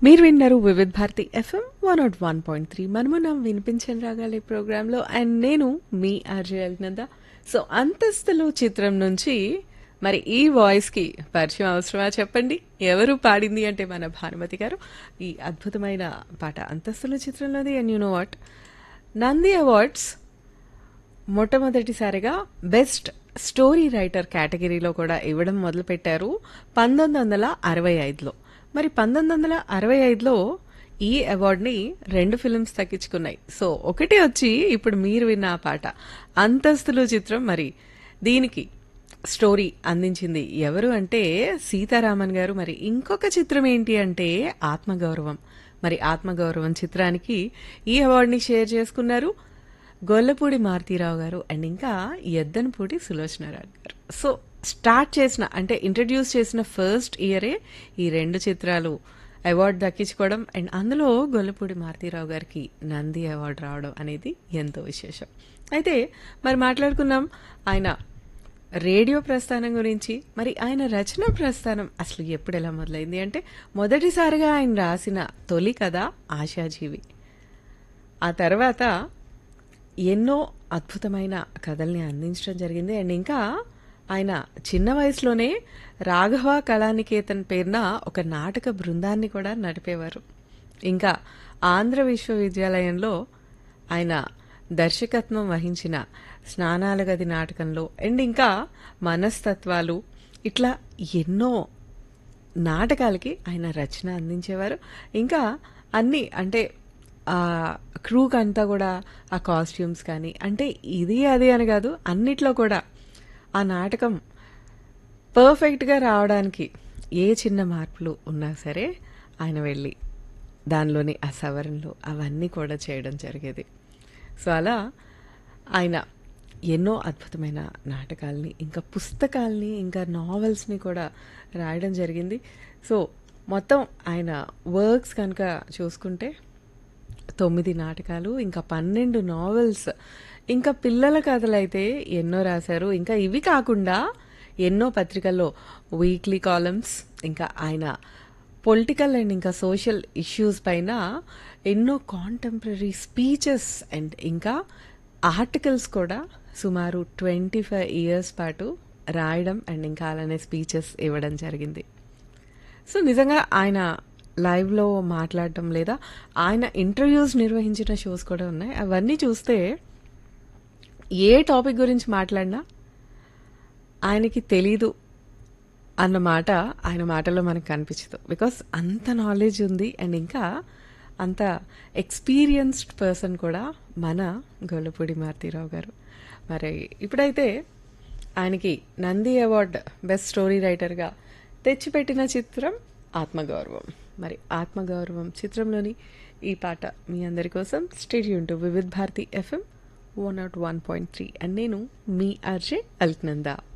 మీరు విన్నారు Vividh Bharati FM one not one point three మనము నా వినిపించని రాగాలి ప్రోగ్రాంలో అండ్ నేను మీ ఆర్జే అల్నంద సో అంతస్తులు చిత్రం నుంచి మరి ఈ వాయిస్కి పరిచయం అవసరమా చెప్పండి ఎవరు పాడింది అంటే మన భానుమతి గారు ఈ అద్భుతమైన పాట అంతస్తులు చిత్రంలోది and you know what Nandi awards మొట్టమొదటిసారిగా బెస్ట్ స్టోరీ రైటర్ కేటగిరీలో కూడా ఇవ్వడం మొదలుపెట్టారు పంతొమ్మిది వందల అరవై ఐదులో మరి పంతొమ్మిది వందల అరవై ఐదులో ఈ అవార్డుని రెండు ఫిల్మ్స్ దక్కించుకున్నాయి సో ఒకటి వచ్చి ఇప్పుడు మీరు విన్న ఆ పాట అంతస్తులు చిత్రం మరి దీనికి స్టోరీ అందించింది ఎవరు అంటే సీతారామన్ గారు మరి ఇంకొక చిత్రం ఏంటి అంటే ఆత్మగౌరవం మరి ఆత్మగౌరవం చిత్రానికి ఈ అవార్డుని షేర్ చేసుకున్నారు గొల్లపూడి మారుతీరావు గారు అండ్ ఇంకా ఎద్దనపూడి సులోచనారావు గారు సో స్టార్ట్ చేసిన అంటే ఇంట్రడ్యూస్ చేసిన ఫస్ట్ ఇయరే ఈ రెండు చిత్రాలు అవార్డు దక్కించుకోవడం అండ్ అందులో గొల్లపూడి మారుతీరావు గారికి నంది అవార్డు రావడం అనేది ఎంతో విశేషం అయితే మరి మాట్లాడుకున్నాం ఆయన రేడియో ప్రస్థానం గురించి మరి ఆయన రచన ప్రస్థానం అసలు ఎప్పుడు ఎలా మొదలైంది అంటే మొదటిసారిగా ఆయన రాసిన తొలి కథ ఆశాజీవి ఆ తర్వాత ఎన్నో అద్భుతమైన కథల్ని అందించడం జరిగింది అండ్ ఇంకా ఆయన చిన్న వయసులోనే రాఘవ కళానికేతన్ పేరున ఒక నాటక బృందాన్ని కూడా నడిపేవారు ఇంకా ఆంధ్ర విశ్వవిద్యాలయంలో ఆయన దర్శకత్వం వహించిన స్నానాల గది నాటకంలో అండ్ ఇంకా మనస్తత్వాలు ఇట్లా ఎన్నో నాటకాలకి ఆయన రచన అందించేవారు ఇంకా అన్ని అంటే ఆ క్రూక్ అంతా కూడా ఆ కాస్ట్యూమ్స్ కానీ అంటే ఇది అది అని కాదు అన్నిట్లో కూడా ఆ నాటకం పర్ఫెక్ట్గా రావడానికి ఏ చిన్న మార్పులు ఉన్నా సరే ఆయన వెళ్ళి దానిలోని ఆ సవరణలు అవన్నీ కూడా చేయడం జరిగేది సో అలా ఆయన ఎన్నో అద్భుతమైన నాటకాల్ని ఇంకా పుస్తకాల్ని ఇంకా నావెల్స్ని కూడా రాయడం జరిగింది సో మొత్తం ఆయన వర్క్స్ కనుక చూసుకుంటే తొమ్మిది నాటకాలు ఇంకా పన్నెండు నావెల్స్ ఇంకా పిల్లల కథలు అయితే ఎన్నో రాశారు ఇంకా ఇవి కాకుండా ఎన్నో పత్రికల్లో వీక్లీ కాలమ్స్ ఇంకా ఆయన పొలిటికల్ అండ్ ఇంకా సోషల్ ఇష్యూస్ పైన ఎన్నో కాంటెంపరీ స్పీచెస్ అండ్ ఇంకా ఆర్టికల్స్ కూడా సుమారు ట్వంటీ ఫైవ్ ఇయర్స్ పాటు రాయడం అండ్ ఇంకా అలానే స్పీచెస్ ఇవ్వడం జరిగింది సో నిజంగా ఆయన లైవ్లో మాట్లాడటం లేదా ఆయన ఇంటర్వ్యూస్ నిర్వహించిన షోస్ కూడా ఉన్నాయి అవన్నీ చూస్తే ఏ టాపిక్ గురించి మాట్లాడినా ఆయనకి తెలీదు అన్న మాట ఆయన మాటలో మనకు కనిపించదు బికాస్ అంత నాలెడ్జ్ ఉంది అండ్ ఇంకా అంత ఎక్స్పీరియన్స్డ్ పర్సన్ కూడా మన గొల్లపూడి మారుతీరావు గారు మరి ఇప్పుడైతే ఆయనకి నంది అవార్డ్ బెస్ట్ స్టోరీ రైటర్గా తెచ్చిపెట్టిన చిత్రం ఆత్మగౌరవం మరి ఆత్మగౌరవం చిత్రంలోని ఈ పాట మీ అందరి కోసం స్టేడియం to Vividh Bharati FM one not one point three and నేను మీ ఆర్జే అల్క్నందా